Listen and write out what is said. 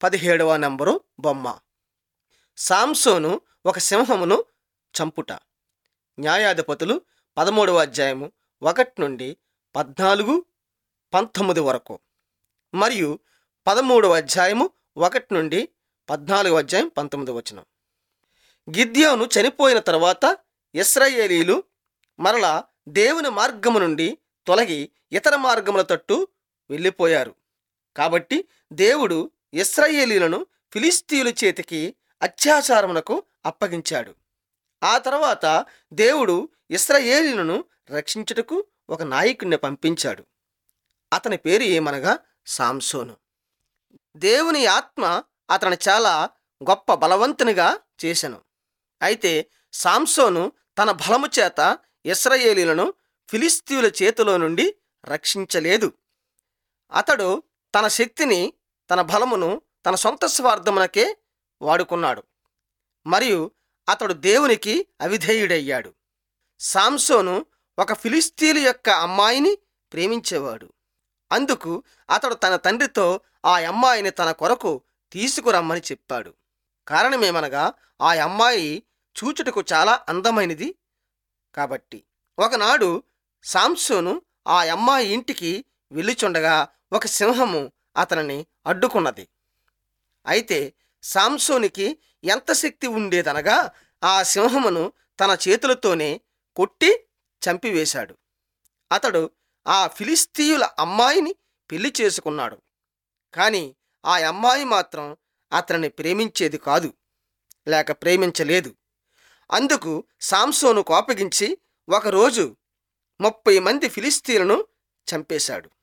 పదిహేడవ నంబరు బొమ్మ సాంసోను ఒక సింహమును చంపుట న్యాయాధిపతులు పదమూడవ అధ్యాయము ఒకటి నుండి పద్నాలుగు పంతొమ్మిది వరకు మరియు పదమూడవ అధ్యాయము ఒకటి నుండి పద్నాలుగు అధ్యాయం పంతొమ్మిది వచనం గిద్యోను చనిపోయిన తర్వాత ఇస్రాయేలీలు మరలా దేవుని మార్గము నుండి తొలగి ఇతర మార్గముల తట్టు వెళ్ళిపోయారు కాబట్టి దేవుడు ఇస్రాయేలీలను ఫిలిస్తీయుల చేతికి అత్యాచారమునకు అప్పగించాడు ఆ తర్వాత దేవుడు ఇస్రాయేలీలను రక్షించుటకు ఒక నాయకుడిని పంపించాడు అతని పేరు ఏమనగా సాంసోను దేవుని ఆత్మ అతను చాలా గొప్ప బలవంతునిగా చేశాను అయితే సాంసోను తన బలము చేత ఇస్రాయేలీలను ఫిలిస్తీయుల చేతిలో నుండి రక్షించలేదు అతడు తన శక్తిని తన బలమును తన సొంత స్వార్థమునకే వాడుకున్నాడు మరియు అతడు దేవునికి అవిధేయుడయ్యాడు సాంసోను ఒక ఫిలిస్తీన్ల యొక్క అమ్మాయిని ప్రేమించేవాడు అందుకు అతడు తన తండ్రితో ఆ అమ్మాయిని తన కొరకు తీసుకురమ్మని చెప్పాడు కారణమేమనగా ఆ అమ్మాయి చూచుటకు చాలా అందమైనది కాబట్టి ఒకనాడు సాంసోను ఆ అమ్మాయి ఇంటికి వెళ్ళుచుండగా ఒక సింహము అతనిని అడ్డుకున్నది అయితే సాంసోనికి ఎంత శక్తి ఉండేదనగా ఆ సింహమును తన చేతులతోనే కొట్టి చంపివేశాడు అతడు ఆ ఫిలిస్తీయుల అమ్మాయిని పెళ్లి చేసుకున్నాడు కానీ ఆ అమ్మాయి మాత్రం అతనిని ప్రేమించేది కాదు లేక ప్రేమించలేదు అందుకు సాంసోను కోపగించి ఒకరోజు ముప్పై మంది ఫిలిస్తీన్లను చంపేశాడు